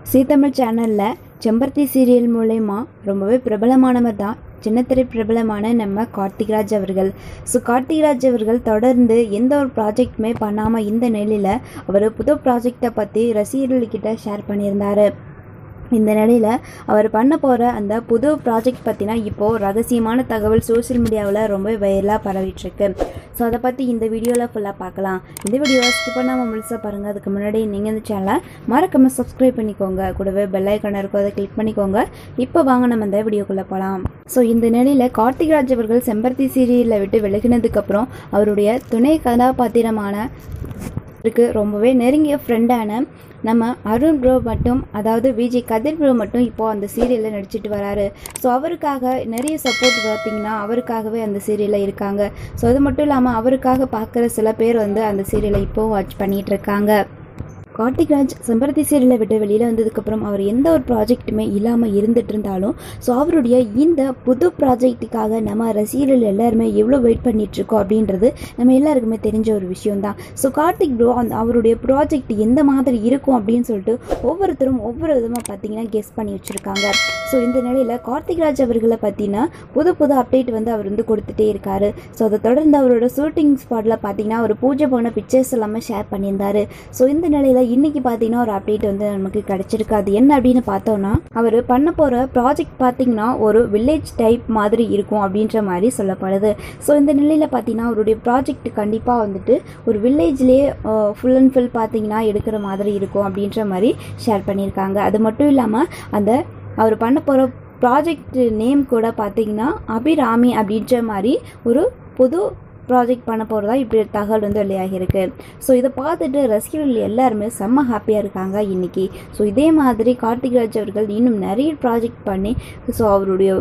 சீத்தமிழ் சேனலில் செம்பருத்தி சீரியல் மூலயமா ரொம்பவே பிரபலமானவர் தான் சின்னத்திரை பிரபலமான நம்ம கார்த்திக்ராஜ் அவர்கள் ஸோ கார்த்திக்ராஜ் அவர்கள் தொடர்ந்து எந்த ஒரு ப்ராஜெக்ட்டுமே பண்ணாமல் இந்த நிலையில் அவர் புது ப்ராஜெக்டை பற்றி ரசிகர்கள்கிட்ட ஷேர் பண்ணியிருந்தாரு இந்த நிலையில் அவர் பண்ண போகிற அந்த புது ப்ராஜெக்ட் பற்றினா இப்போது ரகசியமான தகவல் சோஷியல் மீடியாவில் ரொம்ப வைரலாக பரவிட்டுருக்கு ஸோ அதை பற்றி இந்த வீடியோவில் ஃபுல்லாக பார்க்கலாம் இந்த வீடியோவை ஸ்கிப் பண்ணாமல் முழுசாக பாருங்கள் அதுக்கு முன்னாடி நீங்கள் இந்த சேனலை மறக்காமல் சப்ஸ்கிரைப் பண்ணிக்கோங்க கூடவே பெல் ஐக்கான் இருக்கும் அதை கிளிக் பண்ணிக்கோங்க இப்போ வாங்க நம்ம இந்த வீடியோக்குள்ளே போகலாம் ஸோ இந்த நிலையில் கார்த்திக்ராஜ் அவர்கள் செம்பருத்தி சீரியலில் விட்டு விலகினதுக்கப்புறம் அவருடைய துணை கதாபாத்திரமான இருக்கு ரொம்பவே நெருங்கிய ஃப்ரெண்டான நம்ம அருண் ப்ரோ மட்டும் அதாவது விஜய் கதிர் ப்ரோ மட்டும் இப்போது அந்த சீரியலில் நடிச்சிட்டு வராரு ஸோ அவருக்காக நிறைய சப்போர்ட் பார்த்தீங்கன்னா அவருக்காகவே அந்த சீரியலில் இருக்காங்க ஸோ அது மட்டும் இல்லாமல் அவருக்காக பார்க்குற சில பேர் வந்து அந்த சீரியலை இப்போது வாட்ச் பண்ணிகிட்டு இருக்காங்க கார்த்திக்ராஜ் செம்பருத்தி சீரியலை விட்டு வெளியில் வந்ததுக்கப்புறம் அவர் எந்த ஒரு ப்ராஜெக்ட்டுமே இல்லாமல் இருந்துட்டு இருந்தாலும் ஸோ அவருடைய இந்த புது ப்ராஜெக்ட்டுக்காக நம்ம ரசிகர்கள் எல்லாருமே எவ்வளோ வெயிட் பண்ணிட்டு இருக்கோம் அப்படின்றது நம்ம எல்லாருக்குமே தெரிஞ்ச ஒரு விஷயம் தான் ஸோ கார்த்திக் ப்ரோ அந்த அவருடைய ப்ராஜெக்ட் எந்த மாதிரி இருக்கும் அப்படின்னு சொல்லிட்டு ஒவ்வொருத்தரும் ஒவ்வொரு விதமாக பார்த்தீங்கன்னா கெஸ் பண்ணி வச்சுருக்காங்க ஸோ இந்த நிலையில் கார்த்திக்ராஜ் அவர்களை பார்த்தீங்கன்னா புது புது அப்டேட் வந்து அவர் வந்து கொடுத்துட்டே இருக்காரு ஸோ அதை தொடர்ந்து அவரோட ஷூட்டிங் ஸ்பாட்டில் பார்த்தீங்கன்னா ஒரு பூஜை போன பிக்சர்ஸ் எல்லாமே ஷேர் பண்ணியிருந்தாரு ஸோ இந்த நிலையில் இன்னைக்கு பார்த்தீங்கன்னா ஒரு அப்டேட் வந்து நமக்கு கிடைச்சிருக்கு அது என்ன அப்படின்னு பார்த்தோம்னா அவர் பண்ண போகிற ப்ராஜெக்ட் பார்த்தீங்கன்னா ஒரு வில்லேஜ் டைப் மாதிரி இருக்கும் அப்படின்ற மாதிரி சொல்லப்படுது ஸோ இந்த நிலையில் பார்த்தீங்கன்னா அவருடைய ப்ராஜெக்ட் கண்டிப்பாக வந்துட்டு ஒரு வில்லேஜ்லேயே ஃபுல் அண்ட் ஃபுல் பார்த்தீங்கன்னா எடுக்கிற மாதிரி இருக்கும் அப்படின்ற மாதிரி ஷேர் பண்ணியிருக்காங்க அது மட்டும் இல்லாமல் அந்த அவர் பண்ண போகிற ப்ராஜெக்ட் நேம் கூட பார்த்தீங்கன்னா அபிராமி அப்படின்ற மாதிரி ஒரு புது ப்ராஜெக்ட் பண்ண போகிறதா இப்படி ஒரு தகவல் வந்து வெளியாகிருக்கு ஸோ இதை பார்த்துட்டு ரசிகர்கள் எல்லாருமே செம்ம ஹாப்பியாக இருக்காங்க இன்றைக்கி ஸோ இதே மாதிரி கார்த்திக்ராஜ் அவர்கள் இன்னும் நிறைய ப்ராஜெக்ட் பண்ணி ஸோ அவருடைய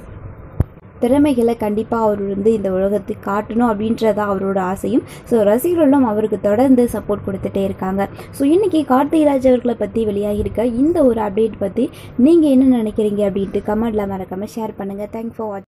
திறமைகளை கண்டிப்பாக அவர் வந்து இந்த உலகத்துக்கு காட்டணும் அப்படின்றதா அவரோட ஆசையும் ஸோ ரசிகர்களும் அவருக்கு தொடர்ந்து சப்போர்ட் கொடுத்துட்டே இருக்காங்க ஸோ இன்றைக்கி கார்த்திகராஜ் அவர்களை பற்றி வெளியாகியிருக்க இந்த ஒரு அப்டேட் பற்றி நீங்கள் என்ன நினைக்கிறீங்க அப்படின்ட்டு கமெண்ட்டில் மறக்காமல் ஷேர் பண்ணுங்கள் தேங்க் ஃபார் வாட்ச்